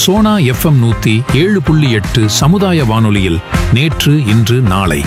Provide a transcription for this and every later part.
Sona FM நூத்தி ஏழு புள்ளி எட்டு சமுதாய வானொலியில் நேற்று இன்று நாளை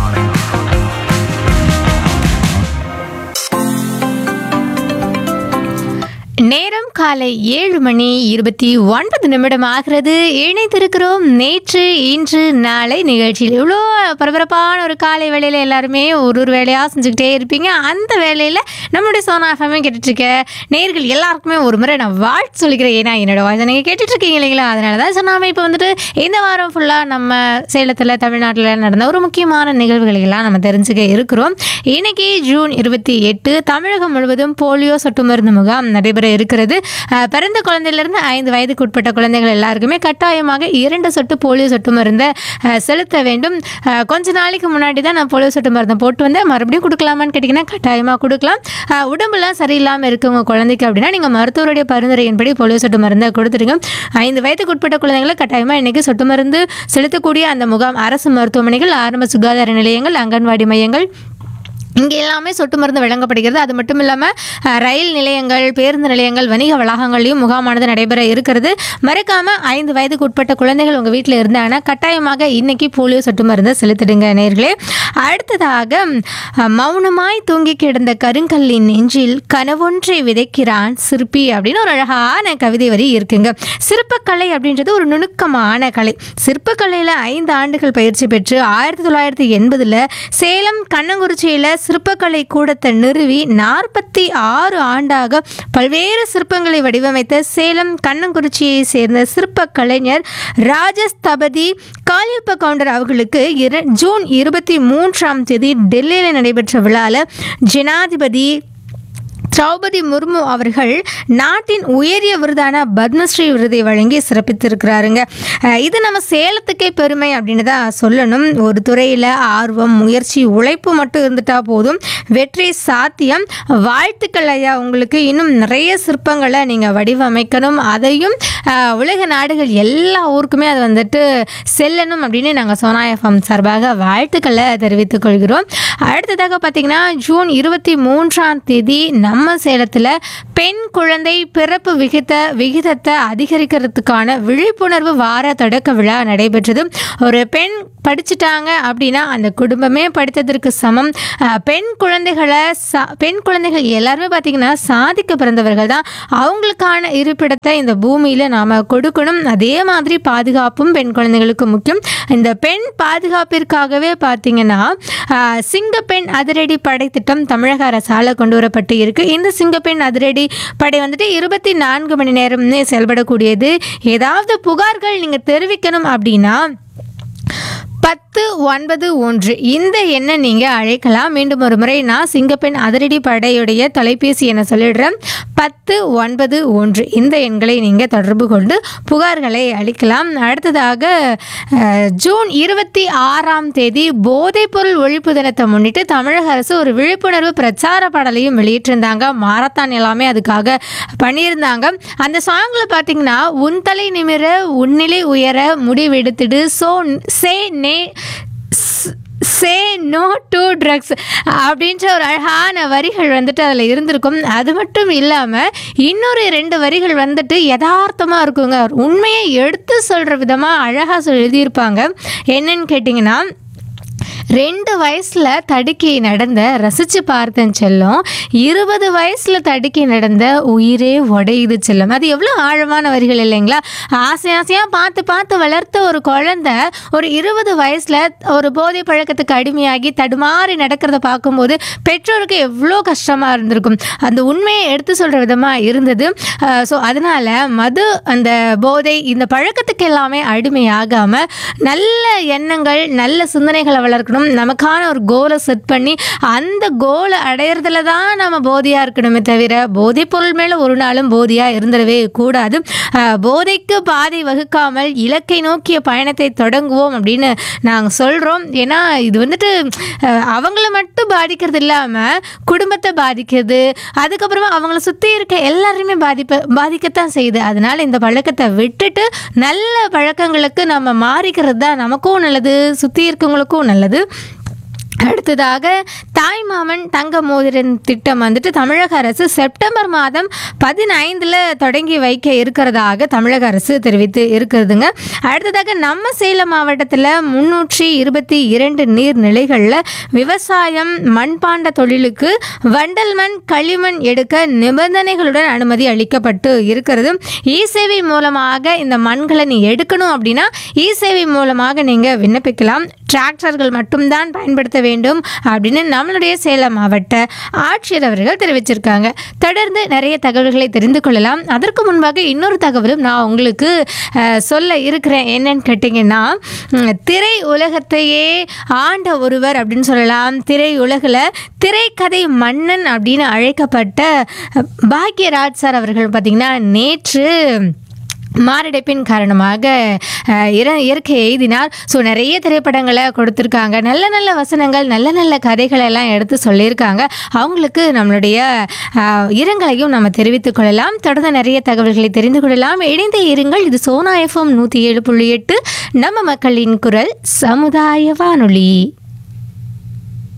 நேரம் காலை ஏழு மணி இருபத்தி ஒன்பது நிமிடம் ஆகிறது இணைந்திருக்கிறோம் நேற்று இன்று நாளை நிகழ்ச்சியில் இவ்வளோ பரபரப்பான ஒரு காலை வேளையில் எல்லாருமே ஒரு ஒரு வேலையாக செஞ்சுக்கிட்டே இருப்பீங்க அந்த வேலையில் நம்மளுடைய சோனா எஃப்எம்மே கேட்டுட்ருக்க நேர்கள் எல்லாருக்குமே ஒரு முறை நான் வாழ்த்து சொல்லிக்கிறேன் ஏன்னா என்னோட வாய்ஸ் நீங்கள் கேட்டுட்ருக்கீங்க இல்லைங்களா அதனால தான் சொன்னாமல் இப்போ வந்துட்டு இந்த வாரம் ஃபுல்லாக நம்ம சேலத்தில் தமிழ்நாட்டில் நடந்த ஒரு முக்கியமான நிகழ்வுகளை எல்லாம் நம்ம தெரிஞ்சுக்க இருக்கிறோம் இன்னைக்கு ஜூன் இருபத்தி எட்டு தமிழகம் முழுவதும் போலியோ சொட்டு மருந்து முகாம் நடைபெற இருக்கிறது அஹ், பிறந்த குழந்தையிலிருந்து ஐந்து வயதுக்கு உட்பட்ட குழந்தைகள் எல்லாருக்குமே கட்டாயமாக இரண்டு சொட்டு போலியோ சொட்டு மருந்தை அஹ், செலுத்த வேண்டும் அஹ், கொஞ்ச நாளைக்கு முன்னாடி தான் நான் போலியோ சொட்டு மருந்தை போட்டு வந்தேன் மறுபடியும் கொடுக்கலாமான்னு கேட்டிங்கன்னா கட்டாயமாக கொடுக்கலாம் அஹ், உடம்புலாம் சரியில்லாமல் இருக்கு உங்கள் குழந்தைக்கு அப்படின்னா நீங்கள் மருத்துவருடைய பரிந்துரையின்படி போலியோ சொட்டு மருந்தை கொடுத்துருங்க ஐந்து வயதுக்கு உட்பட்ட குழந்தைகளை கட்டாயமாக இன்னைக்கு சொட்டு மருந்து செலுத்தக்கூடிய அந்த முகாம் அரசு மருத்துவமனைகள் ஆரம்ப சுகாதார நிலையங்கள் அங்கன்வாடி மையங்கள் இங்கே எல்லாமே சொட்டு மருந்து வழங்கப்படுகிறது அது மட்டும் இல்லாமல் அஹ், ரயில் நிலையங்கள் பேருந்து நிலையங்கள் வணிக வளாகங்களையும் முகாமானது நடைபெற இருக்கிறது மறக்காமல் ஐந்து வயதுக்கு உட்பட்ட குழந்தைகள் உங்கள் வீட்டில் இருந்தாங்கன்னா கட்டாயமாக இன்னைக்கு போலியோ சொட்டு மருந்தை செலுத்திடுங்க நேர்களே அடுத்ததாக அஹ், மௌனமாய் தூங்கி கிடந்த கருங்கல்லின் நெஞ்சில் கனவொன்றை விதைக்கிறான் சிற்பி அப்படின்னு ஒரு அழகான கவிதை வரி இருக்குங்க சிற்பக்கலை அப்படின்றது ஒரு நுணுக்கமான கலை சிற்பக்கலையில் ஐந்து ஆண்டுகள் பயிற்சி பெற்று ஆயிரத்தி தொள்ளாயிரத்தி எண்பதில் சேலம் கண்ணங்குறிச்சியில் சிற்பக்கலை கூடத்தை நிறுவி நாற்பத்தி ஆறு ஆண்டாக பல்வேறு சிற்பங்களை வடிவமைத்த சேலம் கண்ணங்குறிச்சியை சேர்ந்த சிற்ப கலைஞர் ராஜஸ்தபதி காளியப்ப கவுண்டர் அவர்களுக்கு இர ஜூன் இருபத்தி மூன்றாம் தேதி டெல்லியில் நடைபெற்ற விழாவில் ஜனாதிபதி திரௌபதி முர்மு அவர்கள் நாட்டின் உயரிய விருதான பத்மஸ்ரீ விருதை வழங்கி சிறப்பித்திருக்கிறாருங்க அஹ் இது நம்ம சேலத்துக்கே பெருமை அப்படின்னு தான் சொல்லணும் ஒரு துறையில் ஆர்வம் முயற்சி உழைப்பு மட்டும் இருந்துட்டா போதும் வெற்றி சாத்தியம் வாழ்த்துக்கள் ஐயா உங்களுக்கு இன்னும் நிறைய சிற்பங்களை நீங்கள் வடிவமைக்கணும் அதையும் அஹ், உலக நாடுகள் எல்லா ஊருக்குமே அது வந்துட்டு செல்லணும் அப்படின்னு நாங்கள் சோனா எஃப்எம் சார்பாக வாழ்த்துக்களை தெரிவித்துக் கொள்கிறோம் அடுத்ததாக பார்த்தீங்கன்னா ஜூன் இருபத்தி மூன்றாம் தேதி நம்ம சேலத்தில் பெண் குழந்தை பிறப்பு விகித விகிதத்தை அதிகரிக்கிறதுக்கான விழிப்புணர்வு வார தொடக்க விழா நடைபெற்றது ஒரு பெண் படிச்சுட்டாங்க அப்படின்னா அந்த குடும்பமே படித்ததற்கு சமம் அஹ், பெண் குழந்தைகளை சா பெண் குழந்தைகள் எல்லாருமே பார்த்தீங்கன்னா சாதிக்க பிறந்தவர்கள் தான் அவங்களுக்கான இருப்பிடத்தை இந்த பூமியில் நாம் கொடுக்கணும் அதே மாதிரி பாதுகாப்பும் பெண் குழந்தைகளுக்கு முக்கியம் இந்த பெண் பாதுகாப்பிற்காகவே பார்த்தீங்கன்னா ஆஹ், சிங்கப்பெண் அதிரடி படை திட்டம் தமிழக அரசால் கொண்டு வரப்பட்டு இருக்கு இந்த சிங்கப்பெண் அதிரடி படை வந்துட்டு இருபத்தி நான்கு மணி நேரம்னே செயல்படக்கூடியது ஏதாவது புகார்கள் நீங்கள் தெரிவிக்கணும் அப்படின்னா பத்து ஒன்பது ஒன்று இந்த எண்ணை நீங்கள் அழைக்கலாம் மீண்டும் ஒரு முறை நான் சிங்கப்பெண் அதிரடி படையுடைய தொலைபேசி என சொல்லிடுறேன் பத்து ஒன்பது ஒன்று இந்த எண்களை நீங்கள் தொடர்பு கொண்டு புகார்களை அளிக்கலாம் அடுத்ததாக அஹ், ஜூன் இருபத்தி ஆறாம் தேதி போதைப்பொருள் ஒழிப்பு தினத்தை முன்னிட்டு தமிழக அரசு ஒரு விழிப்புணர்வு பிரச்சார பாடலையும் வெளியிட்டிருந்தாங்க மாரத்தான் எல்லாமே அதுக்காக பண்ணியிருந்தாங்க அந்த சாங்கில் பார்த்தீங்கன்னா உன் தலை நிமிர உன்னிலை உயர முடிவெடுத்துடு சோ சே நே சே நோ டு ட்ரக்ஸ் அப்படின்ற ஒரு அழகான வரிகள் வந்துட்டு அதில் இருந்திருக்கும் அது மட்டும் இல்லாமல் இன்னொரு ரெண்டு வரிகள் வந்துட்டு யதார்த்தமாக இருக்குங்க உண்மையை எடுத்து சொல்கிற விதமாக அழகாக எழுதியிருப்பாங்க என்னன்னு கேட்டிங்கன்னா ரெண்டு வயசில் தடுக்கி நடந்த ரசித்து பார்த்தேன் செல்லம் இருபது வயசில் தடுக்கி நடந்த உயிரே உடையுது செல்லம் அது எவ்வளோ ஆழமான வரிகள் இல்லைங்களா ஆசை ஆசையாக பார்த்து பார்த்து வளர்த்த ஒரு குழந்தை ஒரு இருபது வயசில் ஒரு போதை பழக்கத்துக்கு அடிமையாகி தடுமாறி நடக்கிறத பார்க்கும்போது பெற்றோருக்கு எவ்வளோ கஷ்டமாக இருந்திருக்கும் அந்த உண்மையை எடுத்து சொல்கிற விதமாக இருந்தது ஸோ அதனால் மது அந்த போதை இந்த பழக்கத்துக்கு எல்லாமே அடிமையாகாமல் நல்ல எண்ணங்கள் நல்ல சிந்தனைகளை வளர்க்கணும் நமக்கான ஒரு கோலை செட் பண்ணி அந்த கோலை அடையிறதுல தான் நம்ம போதையாக இருக்கணுமே தவிர போதைப் பொருள் மேலே ஒரு நாளும் போதையாக இருந்துடவே கூடாது அஹ், போதைக்கு பாதை வகுக்காமல் இலக்கை நோக்கிய பயணத்தை தொடங்குவோம் அப்படின்னு நாங்கள் சொல்கிறோம் ஏன்னா இது வந்துட்டு அஹ், அவங்கள மட்டும் பாதிக்கிறது இல்லாமல் குடும்பத்தை பாதிக்குது அதுக்கப்புறமா அவங்கள சுற்றி இருக்க எல்லாருமே பாதிப்ப பாதிக்கத்தான் செய்யுது அதனால இந்த பழக்கத்தை விட்டுட்டு நல்ல பழக்கங்களுக்கு நம்ம மாறிக்கிறது தான் நமக்கும் நல்லது சுற்றி இருக்கவங்களுக்கும் நல்லது அடுத்ததாக தாய்மாமன் தங்க மோதிரன் திட்டம் வந்துட்டு தமிழக அரசு செப்டம்பர் மாதம் பதினைந்தில் தொடங்கி வைக்க இருக்கிறதாக தமிழக அரசு தெரிவித்து இருக்கிறதுங்க அடுத்ததாக நம்ம சேலம் மாவட்டத்தில் முன்னூற்றி இருபத்தி இரண்டு நீர்நிலைகளில் விவசாயம் மண்பாண்ட தொழிலுக்கு வண்டல் மண் களிமண் எடுக்க நிபந்தனைகளுடன் அனுமதி அளிக்கப்பட்டு இருக்கிறது இ சேவை மூலமாக இந்த மண்களை நீ எடுக்கணும் அப்படின்னா இ சேவை மூலமாக நீங்கள் விண்ணப்பிக்கலாம் டிராக்டர்கள் மட்டும்தான் பயன்படுத்த வேண்டும் அப்படின்னு நம்மளுடைய சேலம் மாவட்ட ஆட்சியர் அவர்கள் தெரிவிச்சிருக்காங்க தொடர்ந்து நிறைய தகவல்களை தெரிந்து கொள்ளலாம் அதற்கு முன்பாக இன்னொரு தகவலும் நான் உங்களுக்கு அஹ், சொல்ல இருக்கிறேன் என்னன்னு கேட்டிங்கன்னா ம், திரை உலகத்தையே ஆண்ட ஒருவர் அப்படின்னு சொல்லலாம் திரை உலகில் திரைக்கதை மன்னன் அப்படின்னு அழைக்கப்பட்ட அஹ், பாக்யராஜ் சார் அவர்கள் பார்த்திங்கன்னா நேற்று மாரடைப்பின் காரணமாக அஹ், இற இயற்கை எய்தினார் ஸோ நிறைய திரைப்படங்களை கொடுத்துருக்காங்க நல்ல நல்ல வசனங்கள் நல்ல நல்ல கதைகளை எல்லாம் எடுத்து சொல்லியிருக்காங்க அவங்களுக்கு நம்மளுடைய அஹ், இரங்கலையும் நம்ம தெரிவித்துக் கொள்ளலாம் தொடர்ந்து நிறைய தகவல்களை தெரிந்து கொள்ளலாம் இணைந்தே இருங்கள் இது சோனா எஃப்எம் நூற்றி ஏழு புள்ளி எட்டு நம்ம மக்களின் குரல் சமுதாய வானொலி